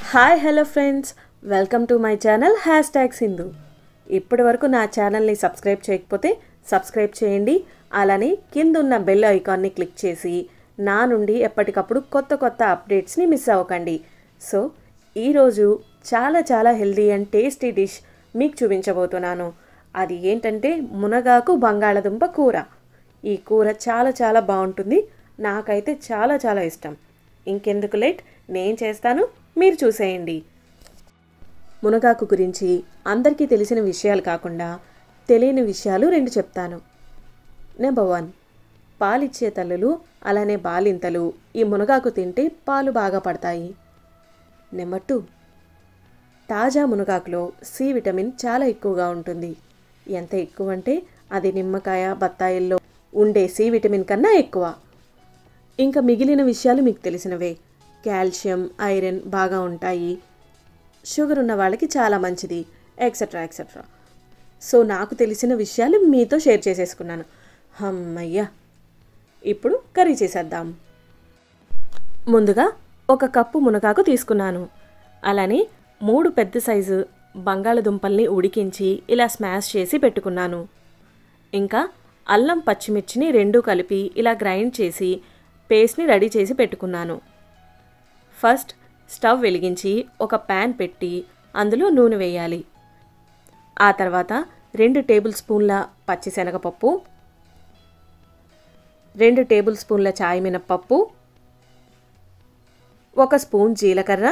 hi hello friends welcome to my channel hashtag Sindhu ఇప్పటి వరకు నా ఛానల్ని సబ్స్క్రైబ్ చేయకపోతే సబ్స్క్రైబ్ చేయండి అలానే కింద ఉన్న బెల్ ఐకాన్ని క్లిక్ చేసి నా నుండి ఎప్పటికప్పుడు కొత్త కొత్త అప్డేట్స్ని మిస్ అవ్వకండి సో ఈరోజు చాలా చాలా హెల్దీ అండ్ టేస్టీ డిష్ మీకు చూపించబోతున్నాను అది ఏంటంటే మునగాకు బంగాళదుంప కూర ఈ కూర చాలా చాలా బాగుంటుంది నాకైతే చాలా చాలా ఇష్టం ఇంకెందుకు లేట్ నేను చేస్తాను మీరు చూసేయండి మునగాకు గురించి అందరికీ తెలిసిన విషయాలు కాకుండా తెలియని విషయాలు రెండు చెప్తాను నెంబర్ వన్ పాలిచ్చే తల్లులు అలానే బాలింతలు ఈ మునగాకు తింటే పాలు బాగా పడతాయి నెంబర్ టూ తాజా మునగాకులో సి విటమిన్ చాలా ఎక్కువగా ఉంటుంది ఎంత ఎక్కువ అంటే అది నిమ్మకాయ బత్తాయిల్లో ఉండే సి విటమిన్ కన్నా ఎక్కువ ఇంకా మిగిలిన విషయాలు మీకు తెలిసినవే కాల్షియం ఐరన్ బాగా ఉంటాయి షుగర్ ఉన్న వాళ్ళకి చాలా మంచిది ఎక్సెట్రా ఎక్సెట్రా సో నాకు తెలిసిన విషయాలు మీతో షేర్ చేసేసుకున్నాను అమ్మయ్యా ఇప్పుడు కర్రీ చేసేద్దాం ముందుగా ఒక కప్పు మునగాకు తీసుకున్నాను అలానే మూడు పెద్ద సైజు బంగాళదుంపల్ని ఉడికించి ఇలా స్మాష్ చేసి పెట్టుకున్నాను ఇంకా అల్లం పచ్చిమిర్చిని రెండు కలిపి ఇలా గ్రైండ్ చేసి పేస్ట్ని రెడీ చేసి పెట్టుకున్నాను ఫస్ట్ స్టవ్ వెలిగించి ఒక ప్యాన్ పెట్టి అందులో నూనె వేయాలి ఆ తర్వాత రెండు టేబుల్ స్పూన్ల పచ్చిశనగపప్పు రెండు టేబుల్ స్పూన్ల చాయ్ మినప్పప్పు ఒక స్పూన్ జీలకర్ర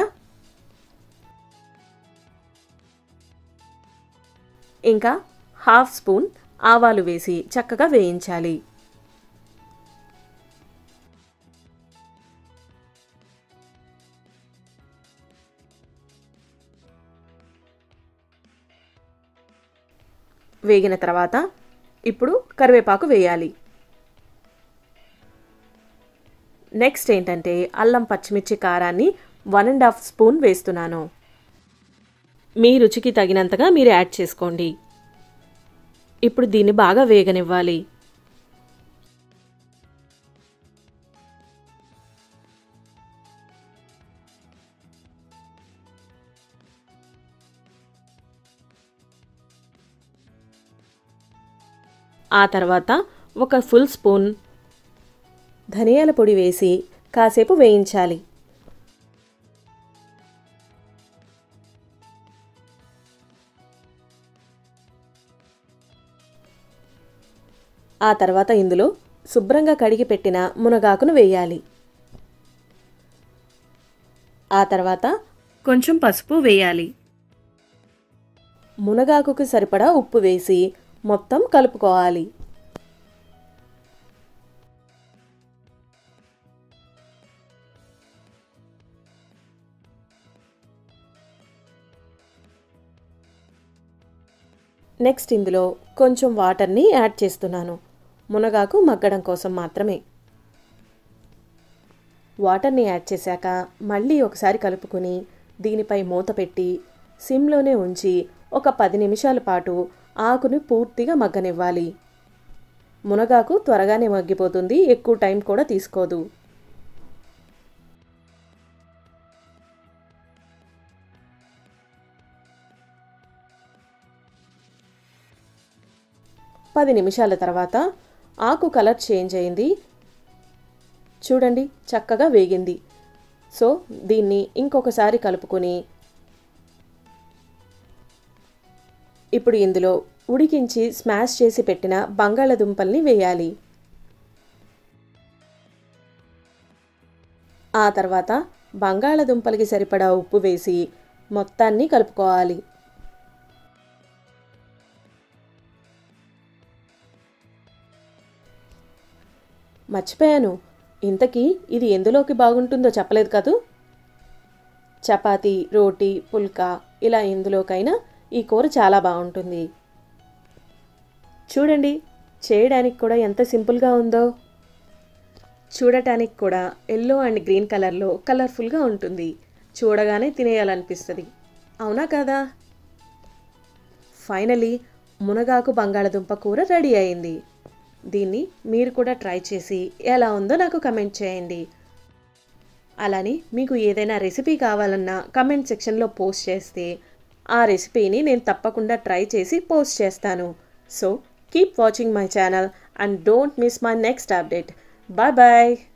ఇంకా హాఫ్ స్పూన్ ఆవాలు వేసి చక్కగా వేయించాలి వేగిన తర్వాత ఇప్పుడు కరివేపాకు వేయాలి నెక్స్ట్ ఏంటంటే అల్లం పచ్చిమిర్చి కారాన్ని వన్ అండ్ హాఫ్ స్పూన్ వేస్తున్నాను మీ రుచికి తగినంతగా మీరు యాడ్ చేసుకోండి ఇప్పుడు దీన్ని బాగా వేగనివ్వాలి ఆ తర్వాత ఒక ఫుల్ స్పూన్ ధనియాల పొడి వేసి కాసేపు వేయించాలి ఆ తర్వాత ఇందులో శుభ్రంగా కడిగి పెట్టిన మునగాకును వేయాలి ఆ తర్వాత కొంచెం పసుపు వేయాలి మునగాకుకు సరిపడా ఉప్పు వేసి మొత్తం కలుపుకోవాలి నెక్స్ట్ ఇందులో కొంచెం వాటర్ని యాడ్ చేస్తున్నాను మునగాకు మగ్గడం కోసం మాత్రమే వాటర్ని యాడ్ చేశాక మళ్ళీ ఒకసారి కలుపుకొని దీనిపై మూత పెట్టి సిమ్లోనే ఉంచి ఒక పది నిమిషాల పాటు ఆకుని పూర్తిగా మగ్గనివ్వాలి మునగాకు త్వరగానే మగ్గిపోతుంది ఎక్కువ టైం కూడా తీసుకోదు పది నిమిషాల తర్వాత ఆకు కలర్ చేంజ్ అయింది చూడండి చక్కగా వేగింది సో దీన్ని ఇంకొకసారి కలుపుకొని ఇప్పుడు ఇందులో ఉడికించి స్మాష్ చేసి పెట్టిన బంగాళదుంపల్ని వేయాలి ఆ తర్వాత బంగాళదుంపలకి సరిపడా ఉప్పు వేసి మొత్తాన్ని కలుపుకోవాలి మర్చిపోయాను ఇంతకీ ఇది ఎందులోకి బాగుంటుందో చెప్పలేదు కదూ చపాతీ రోటీ పుల్కా ఇలా ఎందులోకైనా ఈ కూర చాలా బాగుంటుంది చూడండి చేయడానికి కూడా ఎంత సింపుల్గా ఉందో చూడటానికి కూడా ఎల్లో అండ్ గ్రీన్ కలర్లో కలర్ఫుల్గా ఉంటుంది చూడగానే తినేయాలనిపిస్తుంది అవునా కదా ఫైనలీ మునగాకు బంగాళదుంప కూర రెడీ అయింది దీన్ని మీరు కూడా ట్రై చేసి ఎలా ఉందో నాకు కమెంట్ చేయండి అలానే మీకు ఏదైనా రెసిపీ కావాలన్నా కమెంట్ సెక్షన్లో పోస్ట్ చేస్తే ఆ రెసిపీని నేను తప్పకుండా ట్రై చేసి పోస్ట్ చేస్తాను so keep watching my channel and don't miss my next update bye bye